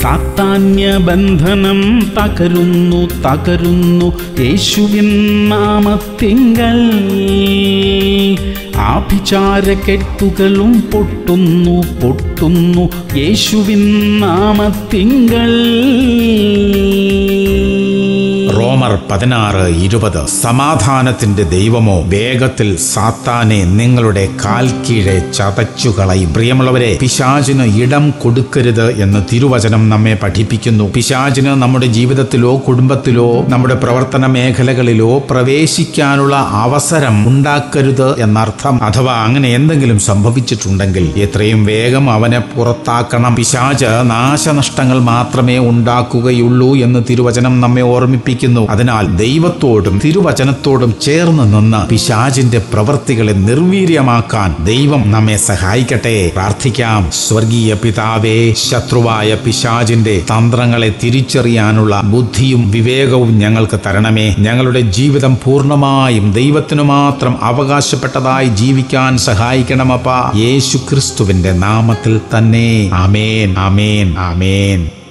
സാത്താന്യ ബന്ധനം തകരുന്നു തകരുന്നു യേശുവിൻ നാമത്തിങ്കൽ ആഭിചാരക്കെട്ടുകളും പൊട്ടുന്നു പൊട്ടുന്നു യേശുവിൻ നാമത്തിങ്കൽ റോമർ പതിനാറ് ഇരുപത് സമാധാനത്തിന്റെ ദൈവമോ വേഗത്തിൽ സാത്താനെ നിങ്ങളുടെ കാൽ കീഴെ ചതച്ചുകളയും പ്രിയമുള്ളവരെ പിശാചിന് ഇടം കൊടുക്കരുത് എന്ന് തിരുവചനം നമ്മെ പഠിപ്പിക്കുന്നു പിശാചിന് നമ്മുടെ ജീവിതത്തിലോ കുടുംബത്തിലോ നമ്മുടെ പ്രവർത്തന മേഖലകളിലോ പ്രവേശിക്കാനുള്ള അവസരം ഉണ്ടാക്കരുത് എന്നർത്ഥം അഥവാ അങ്ങനെ എന്തെങ്കിലും സംഭവിച്ചിട്ടുണ്ടെങ്കിൽ എത്രയും വേഗം അവനെ പുറത്താക്കണം പിശാച് നാശനഷ്ടങ്ങൾ മാത്രമേ ഉണ്ടാക്കുകയുള്ളൂ എന്ന് തിരുവചനം നമ്മെ ഓർമ്മിപ്പിക്കുന്നു അതിനാൽ ദൈവത്തോടും തിരുവചനത്തോടും ചേർന്ന് നിന്ന് പിശാചിന്റെ പ്രവൃത്തികളെ നിർവീര്യമാക്കാൻ ദൈവം നമ്മെ സഹായിക്കട്ടെ പ്രാർത്ഥിക്കാം സ്വർഗീയ പിതാവേ ശത്രുവായ പിശാചിന്റെ തന്ത്രങ്ങളെ തിരിച്ചറിയാനുള്ള ബുദ്ധിയും വിവേകവും ഞങ്ങൾക്ക് തരണമേ ഞങ്ങളുടെ ജീവിതം പൂർണ്ണമായും ദൈവത്തിനു മാത്രം അവകാശപ്പെട്ടതായി ജീവിക്കാൻ സഹായിക്കണമപ്പ യേശു ക്രിസ്തുവിന്റെ നാമത്തിൽ തന്നെ ആമേൻ ആമേൻ ആമേൻ